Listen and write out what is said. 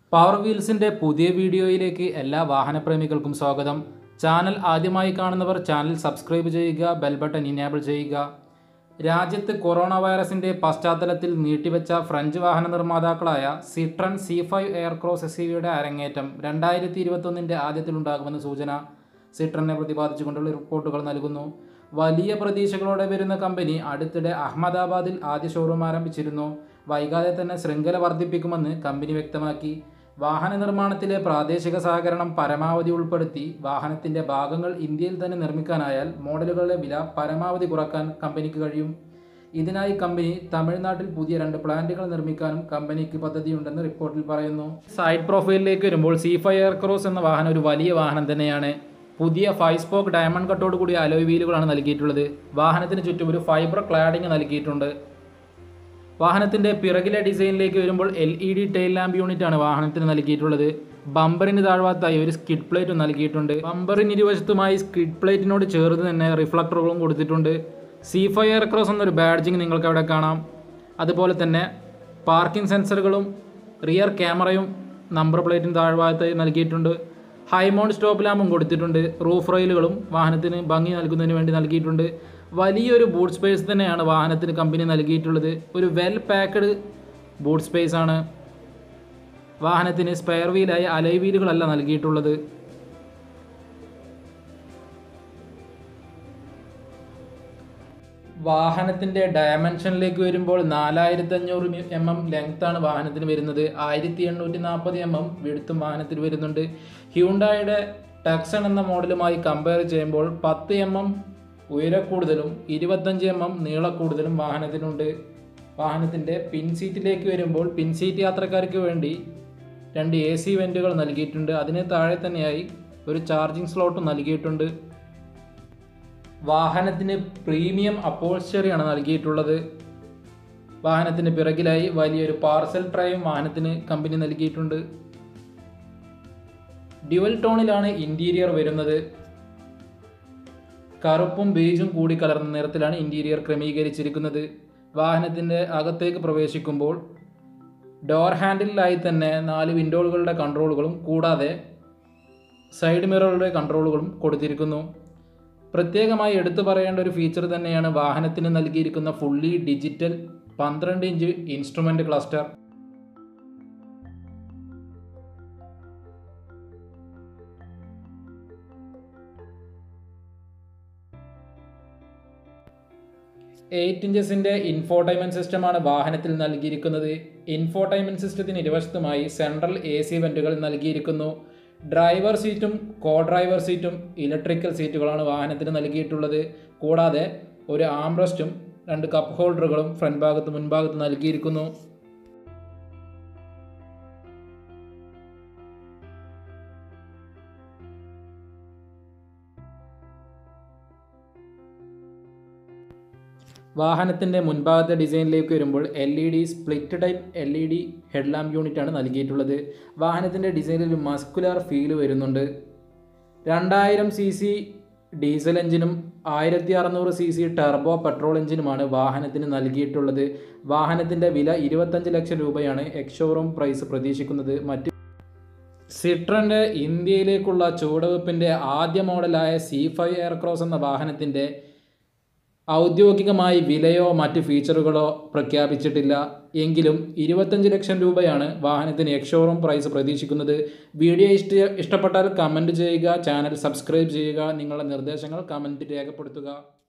power വീൽസിൻ്റെ പുതിയ വീഡിയോയിലേക്ക് എല്ലാ വാഹനപ്രേമികൾക്കും സ്വാഗതം ചാനൽ ആദ്യമായി കാണുന്നവർ ചാനൽ സബ്സ്ക്രൈബ് ചെയ്യുക ബെൽ ബട്ടൺ ഇനേബിൾ ചെയ്യുക രാജ്യത്ത് കൊറോണ വൈറസിൻ്റെ പശ്ചാത്തലത്തിൽ നീട്ടിവെച്ച ഫ്രഞ്ച് വാഹന നിർമ്മാതാക്കളായ സിട്രൺ സി ഫൈവ് എയർക്രോസ് എസ് യുടെ അരങ്ങേറ്റം രണ്ടായിരത്തി ഇരുപത്തൊന്നിൻ്റെ ആദ്യത്തിലുണ്ടാകുമെന്ന് സൂചന സിട്രനെ പ്രതിപാദിച്ചുകൊണ്ടുള്ള റിപ്പോർട്ടുകൾ നൽകുന്നു വലിയ പ്രതീക്ഷകളോടെ വരുന്ന കമ്പനി അടുത്തിടെ അഹമ്മദാബാദിൽ ആദ്യ ഷോറൂം ആരംഭിച്ചിരുന്നു വൈകാതെ തന്നെ ശൃംഖല വർദ്ധിപ്പിക്കുമെന്ന് കമ്പനി വ്യക്തമാക്കി വാഹന നിർമ്മാണത്തിലെ പ്രാദേശിക സഹകരണം പരമാവധി ഉൾപ്പെടുത്തി വാഹനത്തിന്റെ ഭാഗങ്ങൾ ഇന്ത്യയിൽ തന്നെ നിർമ്മിക്കാനായാൽ മോഡലുകളുടെ വില പരമാവധി കുറക്കാൻ കമ്പനിക്ക് കഴിയും ഇതിനായി കമ്പനി തമിഴ്നാട്ടിൽ പുതിയ രണ്ട് പ്ലാന്റുകൾ നിർമ്മിക്കാനും കമ്പനിക്ക് പദ്ധതിയുണ്ടെന്ന് റിപ്പോർട്ടിൽ പറയുന്നു സൈഡ് പ്രൊഫൈലിലേക്ക് വരുമ്പോൾ സി ഫൈവ് എയർക്രോസ് എന്ന വാഹനം ഒരു വലിയ വാഹനം തന്നെയാണ് പുതിയ ഫൈവ് സ്പോക്ക് ഡയമണ്ട് കട്ടോട് കൂടിയ അലോയ് വീലുകളാണ് നൽകിയിട്ടുള്ളത് വാഹനത്തിന് ചുറ്റും ഒരു ഫൈബർ ക്ലാഡിംഗ് നൽകിയിട്ടുണ്ട് വാഹനത്തിൻ്റെ പിറകിലെ ഡിസൈനിലേക്ക് വരുമ്പോൾ L E D tail lamp unit ആണ് വാഹനത്തിന് നൽകിയിട്ടുള്ളത് ബമ്പറിന് താഴ്വാത്തായി ഒരു സ്കിഡ് പ്ലേറ്റും നൽകിയിട്ടുണ്ട് ബമ്പറിന് ഇരുവശത്തുമായി സ്കിഡ് പ്ലേറ്റിനോട് ചേർന്ന് തന്നെ റിഫ്ലക്ടറുകളും കൊടുത്തിട്ടുണ്ട് സി ഫൈവ് എയർക്രോസ് എന്നൊരു ബാഡ്ജിങ് നിങ്ങൾക്ക് അവിടെ കാണാം അതുപോലെ തന്നെ പാർക്കിംഗ് സെൻസറുകളും റിയർ ക്യാമറയും നമ്പർ പ്ലേറ്റിന് താഴ്വാത്തായി നൽകിയിട്ടുണ്ട് ഹൈമൗണ്ട് സ്റ്റോപ്പ് ലാമ്പും കൊടുത്തിട്ടുണ്ട് റൂഫ് റെയിലുകളും വാഹനത്തിന് ഭംഗി നൽകുന്നതിന് വേണ്ടി നൽകിയിട്ടുണ്ട് വലിയൊരു ബൂട്ട് സ്പേസ് തന്നെയാണ് വാഹനത്തിന് കമ്പനി നൽകിയിട്ടുള്ളത് ഒരു വെൽ പാക്ക്ഡ് ബൂട്ട് സ്പേസ് ആണ് വാഹനത്തിന് സ്പെയർ വീലായി അലൈ വീലുകളല്ല നൽകിയിട്ടുള്ളത് വാഹനത്തിൻ്റെ ഡയമെൻഷനിലേക്ക് വരുമ്പോൾ നാലായിരത്തി അഞ്ഞൂറ് എം എം ലെങ്ത്താണ് വാഹനത്തിന് വരുന്നത് ആയിരത്തി എണ്ണൂറ്റി നാൽപ്പത് എം എം വെടുത്തും വാഹനത്തിന് വരുന്നുണ്ട് ഹ്യൂണ്ടായുടെ ടക്സൺ എന്ന മോഡലുമായി കമ്പയർ ചെയ്യുമ്പോൾ പത്ത് എം എം ഉയരക്കൂടുതലും ഇരുപത്തഞ്ച് എം എം നീളക്കൂടുതലും വാഹനത്തിനുണ്ട് വാഹനത്തിൻ്റെ പിൻ സീറ്റിലേക്ക് വരുമ്പോൾ പിൻ സീറ്റ് യാത്രക്കാർക്ക് വേണ്ടി രണ്ട് എ സി വെൻറ്റുകൾ നൽകിയിട്ടുണ്ട് അതിന് താഴെ തന്നെയായി ഒരു ചാർജിങ് സ്ലോട്ടും നൽകിയിട്ടുണ്ട് വാഹനത്തിന് പ്രീമിയം അപ്പോൾസ്റ്ററിയാണ് നൽകിയിട്ടുള്ളത് വാഹനത്തിന് പിറകിലായി വലിയൊരു പാർസൽ ട്രയും വാഹനത്തിന് കമ്പനി നൽകിയിട്ടുണ്ട് ഡ്യുവൽ ടോണിലാണ് ഇൻറ്റീരിയർ വരുന്നത് കറുപ്പും ബേജും കൂടി കലർന്ന നിറത്തിലാണ് ഇൻറ്റീരിയർ ക്രമീകരിച്ചിരിക്കുന്നത് വാഹനത്തിൻ്റെ അകത്തേക്ക് പ്രവേശിക്കുമ്പോൾ ഡോർ ഹാൻഡിലായി തന്നെ നാല് വിൻഡോകളുടെ കൺട്രോളുകളും കൂടാതെ സൈഡ് മിററുകളുടെ കൺട്രോളുകളും കൊടുത്തിരിക്കുന്നു പ്രത്യേകമായി എടുത്തു പറയേണ്ട ഒരു ഫീച്ചർ തന്നെയാണ് വാഹനത്തിന് നൽകിയിരിക്കുന്ന ഫുള്ളി ഡിജിറ്റൽ പന്ത്രണ്ട് ഇഞ്ച് ഇൻസ്ട്രുമെൻ്റ് ക്ലസ്റ്റർ എയ്റ്റ് ഇഞ്ചസിൻ്റെ ഇൻഫോടൈൻമെൻറ്റ് സിസ്റ്റമാണ് വാഹനത്തിൽ നൽകിയിരിക്കുന്നത് ഇൻഫോടൈൻമെൻറ്റ് സിസ്റ്റത്തിന് ഇരുവശത്തുമായി സെൻട്രൽ എ സി വെൻറ്റുകൾ നൽകിയിരിക്കുന്നു ഡ്രൈവർ സീറ്റും കോ ഡ്രൈവർ സീറ്റും ഇലക്ട്രിക്കൽ സീറ്റുകളാണ് വാഹനത്തിന് നൽകിയിട്ടുള്ളത് കൂടാതെ ഒരു ആംറസ്റ്റും രണ്ട് കപ്പ് ഹോൾഡറുകളും ഫ്രണ്ട് ഭാഗത്ത് മുൻഭാഗത്ത് നൽകിയിരിക്കുന്നു വാഹനത്തിൻ്റെ മുൻഭാഗത്തെ ഡിസൈനിലേക്ക് വരുമ്പോൾ L E D split type L E D headlamp യൂണിറ്റാണ് നൽകിയിട്ടുള്ളത് വാഹനത്തിൻ്റെ ഡിസൈനിൽ ഒരു മസ്കുലാർ ഫീൽ വരുന്നുണ്ട് രണ്ടായിരം സി സി ഡീസൽ എഞ്ചിനും ആയിരത്തി അറുന്നൂറ് സി സി ടെർബോ പെട്രോൾ എഞ്ചിനുമാണ് വാഹനത്തിന് നൽകിയിട്ടുള്ളത് വാഹനത്തിൻ്റെ വില ഇരുപത്തഞ്ച് ലക്ഷം രൂപയാണ് എക്സ്ഷോറൂം പ്രൈസ് പ്രതീക്ഷിക്കുന്നത് മറ്റ് സിട്രൻ്റെ ഇന്ത്യയിലേക്കുള്ള ചുവടുവെപ്പിൻ്റെ ആദ്യ മോഡലായ സി ഫൈവ് എയർക്രോസ് എന്ന വാഹനത്തിൻ്റെ ഔദ്യോഗികമായി വിലയോ മറ്റ് ഫീച്ചറുകളോ പ്രഖ്യാപിച്ചിട്ടില്ല എങ്കിലും ഇരുപത്തഞ്ച് ലക്ഷം രൂപയാണ് വാഹനത്തിന് എക്സ്ഷോറൂം പ്രൈസ് പ്രതീക്ഷിക്കുന്നത് വീഡിയോ ഇഷ്ട ഇഷ്ടപ്പെട്ടാൽ കമൻറ്റ് ചെയ്യുക ചാനൽ സബ്സ്ക്രൈബ് ചെയ്യുക നിങ്ങളുടെ നിർദ്ദേശങ്ങൾ കമൻറ്റ് രേഖപ്പെടുത്തുക